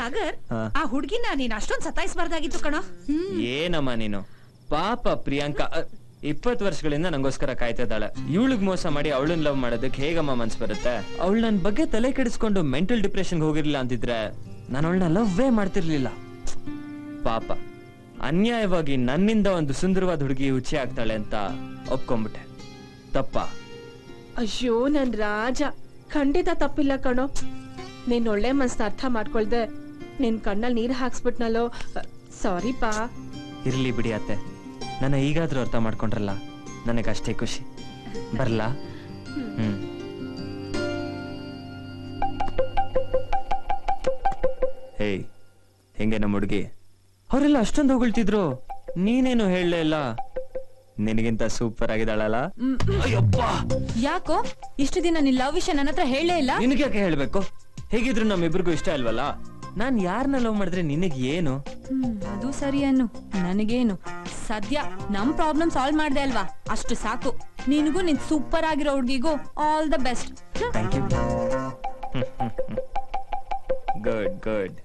ಸಾಗರ್ ಹಾ. ಆ ಹುಡ್ಗಿನ ನೀನ್ ಅಷ್ಟೊಂದ್ ಸತಾಯಿಸ್ಬಾರ್ದಾಗಿತ್ತು ಕಣೋ ಏನಮ್ಮ ನೀನು ಪಾಪ ಪ್ರಿಯಾಂಕಾ ಇಪ್ಪತ್ ವರ್ಷಗಳಿಂದ ನಂಗೋಸ್ಕರ ಕಾಯ್ತಾ ಇದ್ದಾಳೆ ಇವಳಿಗ್ ಮೋಸ ಮಾಡಿ ಅವಳನ್ನ ಲವ್ ಮಾಡೋದಕ್ಕೆ ಹೇಗಮ್ಮ ಮನ್ಸ್ ಬರುತ್ತೆ ಅವಳು ನನ್ ಬಗ್ಗೆ ತಲೆ ಕೆಡಿಸ್ಕೊಂಡು ಮೆಂಟಲ್ ಡಿಪ್ರೆಷನ್ ಹೋಗಿರ್ಲಿಲ್ಲ ಅಂತಿದ್ರೆ ನಾನು ಅವಳನ್ನ ಲವ್ವೇ ಮಾಡ್ತಿರ್ಲಿಲ್ಲ ಪಾಪ ಅನ್ಯಾಯವಾಗಿ ನನ್ನಿಂದ ಒಂದು ಸುಂದರವಾದ ಹುಡುಗಿ ಹುಚ್ಚಿ ಆಗ್ತಾಳೆ ಅಂತ ಒಪ್ಕೊಂಡ್ಬಿಟ್ಟೆ ತಪ್ಪ ಅಯ್ಯೋ ನನ್ ರಾಜ ಖಂಡಿತ ತಪ್ಪಿಲ್ಲ ಕಣೋ ನೀನ್ ಒಳ್ಳೆ ಮನ್ಸ್ನ ಅರ್ಥ ಮಾಡ್ಕೊಳ್ದೆ ನಿನ್ ಕಣ್ಣಲ್ಲಿ ನೀರ್ ಹಾಕ್ಸ್ಬಿಟ್ನಲ್ಲೋ ಸಾರಿ ಪಾ ಇರ್ಲಿ ಬಿಡಿ ಅತ್ತೆ ನನ್ನ ಈಗಾದ್ರೂ ಅರ್ಥ ಮಾಡ್ಕೊಂಡ್ರಲ್ಲ ನನಗಷ್ಟೇ ಖುಷಿ ಬರ್ಲಾ ಹ್ಮ್ ಹೇಯ್ ಹೆಂಗೆ ನಮ್ಮ ಹುಡುಗಿ ಅವರೆಲ್ಲ ಅಷ್ಟೊಂದು ಹೊಗಳ್ತಿದ್ರು ನೀನೇನು ಹೇಳಲೇ ಇಲ್ಲ ನಿನಗಿಂತ ಸೂಪರ್ ಆಗಿದ್ದಾಳಲ್ಲ ಅಯ್ಯಪ್ಪ ಯಾಕೋ ಇಷ್ಟು ದಿನ ನಿನ್ ಲವ್ ವಿಷಯ ನನ್ನ ಹತ್ರ ಹೇಳೇ ಇಲ್ಲ ನಿನಗೆ ಯಾಕೆ ಹೇಳ್ಬೇಕು ಹೇಗಿದ್ರು ನಮ್ಮಿಬ್ರಿಗೂ ಇಷ್ಟ ಅಲ್ವಲ್ಲ ನಾನ್ ಯಾರನ್ನ ಲವ್ ಮಾಡಿದ್ರೆ ನಿನಗೆ ಏನು ಹ್ಮ್, ಅದು ಸರಿ ಅನ್ನು ನನಗೇನು ಸದ್ಯ ನಮ್ ಪ್ರಾಬ್ಲಮ್ ಸಾಲ್ವ್ ಮಾಡ್ದೆ ಅಲ್ವಾ ಅಷ್ಟು ಸಾಕು ನಿನಗೂ ನಿನ್ ಸೂಪರ್ ಆಗಿರೋ ಹುಡ್ಗಿಗೂ all the best thank you good good